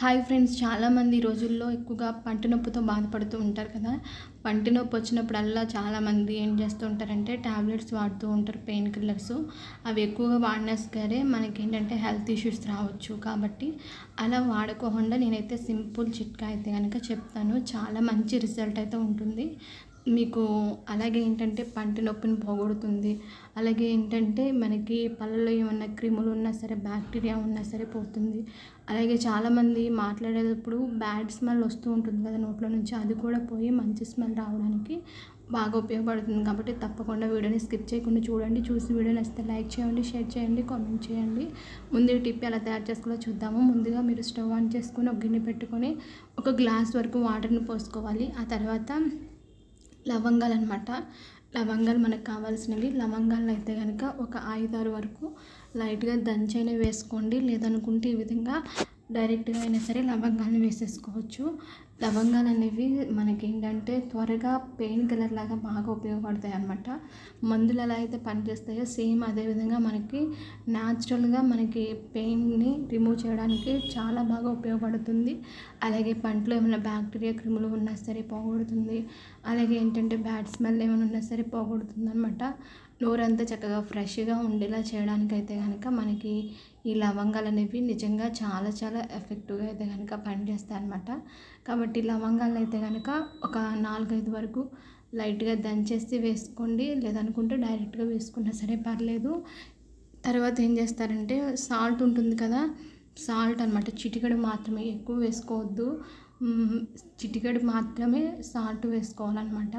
hi friends చాలామంది ఈ రోజుల్లో ఎక్కువగా పంటి నొప్పితో బాధపడుతూ ఉంటారు కదా పంటి నొప్పి వచ్చినప్పుడల్లా చాలామంది ఏం చేస్తూ ఉంటారంటే టాబ్లెట్స్ వాడుతూ ఉంటారు పెయిన్ కిల్లర్స్ అవి ఎక్కువగా వాడినా సరే మనకి ఏంటంటే హెల్త్ ఇష్యూస్ రావచ్చు కాబట్టి అలా వాడుకోకుండా నేనైతే సింపుల్ చిట్కా అయితే కనుక చెప్తాను చాలా మంచి రిజల్ట్ అయితే ఉంటుంది మీకు అలాగే ఏంటంటే పంటి నొప్పిని పోగొడుతుంది అలాగే ఏంటంటే మనకి పళ్ళలో ఏమన్నా క్రిములు ఉన్నా సరే బ్యాక్టీరియా ఉన్నా సరే పోతుంది అలాగే చాలామంది మాట్లాడేటప్పుడు బ్యాడ్ స్మెల్ వస్తూ ఉంటుంది కదా నోట్లో నుంచి అది కూడా పోయి మంచి స్మెల్ రావడానికి బాగా ఉపయోగపడుతుంది కాబట్టి తప్పకుండా వీడియోని స్కిప్ చేయకుండా చూడండి చూసి వీడియో నచ్చితే లైక్ చేయండి షేర్ చేయండి కామెంట్ చేయండి ముందు ఈ టిప్ ఎలా తయారు చేసుకోవాలో చూద్దాము ముందుగా మీరు స్టవ్ ఆన్ చేసుకొని ఒక గిన్నె పెట్టుకొని ఒక గ్లాస్ వరకు వాటర్ని పోసుకోవాలి ఆ తర్వాత లవంగాలు అనమాట లవంగాలు మనకు కావాల్సినవి లవంగాలు అయితే కనుక ఒక ఐదారు వరకు లైట్గా దంచైనా వేసుకోండి లేదనుకుంటే ఈ విధంగా డైరెక్ట్గా అయినా సరే లవంగాలను వేసేసుకోవచ్చు లవంగాలు అనేవి మనకి ఏంటంటే త్వరగా పెయిన్ కిల్లర్ లాగా బాగా ఉపయోగపడతాయి అన్నమాట మందులు ఎలా అయితే పనిచేస్తాయో సేమ్ అదే విధంగా మనకి న్యాచురల్గా మనకి పెయిన్ని రిమూవ్ చేయడానికి చాలా బాగా ఉపయోగపడుతుంది అలాగే పంటలో ఏమైనా బ్యాక్టీరియా క్రిములు ఉన్నా సరే పోగొడుతుంది అలాగే ఏంటంటే బ్యాడ్ స్మెల్ ఏమైనా ఉన్నా సరే పోగొడుతుంది అనమాట నోరంతా చక్కగా ఫ్రెష్గా ఉండేలా చేయడానికి అయితే కనుక మనకి ఈ లవంగాలు అనేవి నిజంగా చాలా చాలా ఎఫెక్టివ్గా అయితే కనుక పనిచేస్తాయి అనమాట కాబట్టి లవంగాలు అయితే కనుక ఒక నాలుగైదు వరకు లైట్గా దంచేసి వేసుకోండి లేదనుకుంటే డైరెక్ట్గా వేసుకున్నా సరే పర్లేదు తర్వాత ఏం చేస్తారంటే సాల్ట్ ఉంటుంది కదా సాల్ట్ అనమాట చిటికెడు మాత్రమే ఎక్కువ వేసుకోవద్దు మ్, చిటికెడు మాత్రమే సాల్ట్ వేసుకోవాలన్నమాట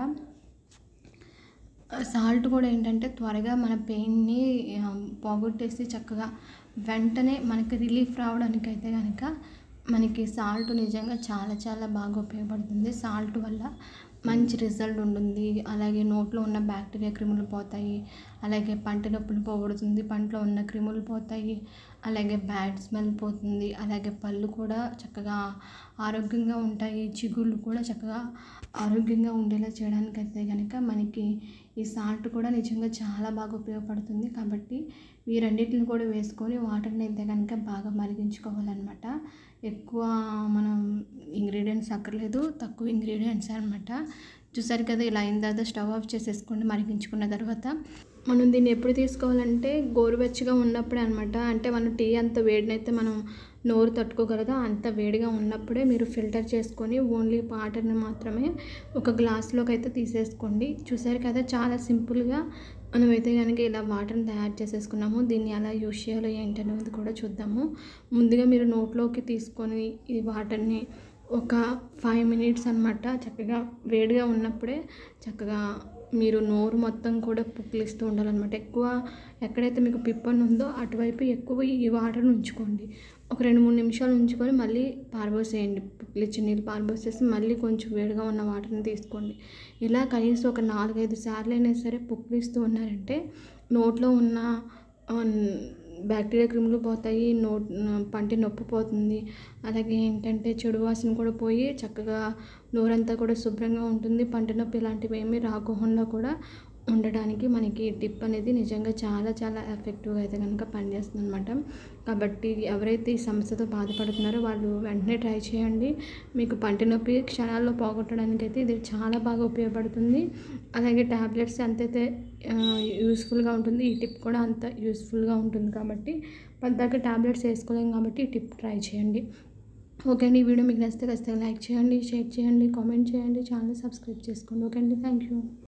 సాల్ట్ కూడా ఏంటంటే త్వరగా మన పెయిన్ని ఆ, పోగొట్టేసి చక్కగా వెంటనే మనకి రిలీఫ్ రావడానికి అయితే కనుక మనకి సాల్ట్ నిజంగా చాలా చాలా బాగా ఉపయోగపడుతుంది సాల్ట్ వల్ల మంచి రిజల్ట్ ఉంటుంది అలాగే నోట్లో ఉన్న బ్యాక్టీరియా క్రిములు పోతాయి అలాగే పంట నొప్పులు పోగొడుతుంది పంటలో ఉన్న క్రిములు పోతాయి అలాగే బ్యాడ్ స్మెల్ పోతుంది అలాగే పళ్ళు కూడా చక్కగా ఆరోగ్యంగా ఉంటాయి చిగుళ్ళు కూడా చక్కగా ఆరోగ్యంగా ఉండేలా చేయడానికి అయితే కనుక మనకి ఈ సాల్ట్ కూడా నిజంగా చాలా బాగా ఉపయోగపడుతుంది కాబట్టి ఈ రెండింటిని కూడా వేసుకొని వాటర్ని అయితే కనుక బాగా మరిగించుకోవాలన్నమాట ఎక్కువ మనం ఇంగ్రీడియంట్స్ అక్కర్లేదు తక్కువ ఇంగ్రీడియంట్స్ అనమాట చూసారు కదా ఇలా అయిన తర్వాత స్టవ్ ఆఫ్ చేసేసుకోండి మరిగించుకున్న తర్వాత మనం దీన్ని ఎప్పుడు తీసుకోవాలంటే గోరువెచ్చగా ఉన్నప్పుడే అనమాట అంటే మనం టీ అంత వేడినైతే మనం నోరు తట్టుకోగలదో అంత వేడిగా ఉన్నప్పుడే మీరు ఫిల్టర్ చేసుకొని ఓన్లీ వాటర్ని మాత్రమే ఒక గ్లాస్లోకి అయితే తీసేసుకోండి చూసారు కదా చాలా సింపుల్గా మనమైతే కనుక ఇలా వాటర్ని తయారు చేసేసుకున్నాము దీన్ని ఎలా యూస్ చేయాలో ఏంటనేది కూడా చూద్దాము ముందుగా మీరు నోట్లోకి తీసుకొని ఈ వాటర్ని ఒక ఫైవ్ మినిట్స్ అనమాట చక్కగా వేడిగా ఉన్నప్పుడే చక్కగా మీరు నోరు మొత్తం కూడా పుక్కిలిస్తూ ఉండాలన్నమాట ఎక్కువ ఎక్కడైతే మీకు పిప్పని ఉందో అటువైపు ఎక్కువ ఈ వాటర్ని ఉంచుకోండి ఒక రెండు మూడు నిమిషాలు ఉంచుకొని మళ్ళీ పారబోసేయండి పుక్కిలిచ్చి నీళ్ళు పారబోసేసి మళ్ళీ కొంచెం వేడిగా ఉన్న వాటర్ని తీసుకోండి ఇలా కనీసం ఒక నాలుగైదు సార్లు అయినా సరే పుక్కిలిస్తూ ఉన్నారంటే నోట్లో ఉన్న ఆ, బ్యాక్టీరియా క్రిములు పోతాయి నోట్ పంటి నొప్పి పోతుంది అలాగే ఏంటంటే చెడు వాసన కూడా పోయి చక్కగా నోరంతా కూడా శుభ్రంగా ఉంటుంది పంటి నొప్పి ఇలాంటివి ఏమీ రాకుండా కూడా ఉండడానికి మనకి టిప్ అనేది నిజంగా చాలా చాలా ఎఫెక్టివ్గా అయితే కనుక పనిచేస్తుంది అనమాట కాబట్టి ఎవరైతే ఈ సమస్యతో బాధపడుతున్నారో వాళ్ళు వెంటనే ట్రై చేయండి మీకు పంటి నొప్పి క్షణాల్లో పోగొట్టడానికి అయితే ఇది చాలా బాగా ఉపయోగపడుతుంది అలాగే ట్యాబ్లెట్స్ ఎంతైతే యూస్ఫుల్గా ఉంటుంది ఈ టిప్ కూడా అంత యూస్ఫుల్గా ఉంటుంది కాబట్టి పద్దాక ట్యాబ్లెట్స్ వేసుకోలేం కాబట్టి ఈ టిప్ ట్రై చేయండి ఓకే అండి ఈ వీడియో మీకు నచ్చితే ఖచ్చితంగా లైక్ చేయండి షేర్ చేయండి కామెంట్ చేయండి ఛానల్ సబ్స్క్రైబ్ చేసుకోండి ఓకే అండి థ్యాంక్ యూ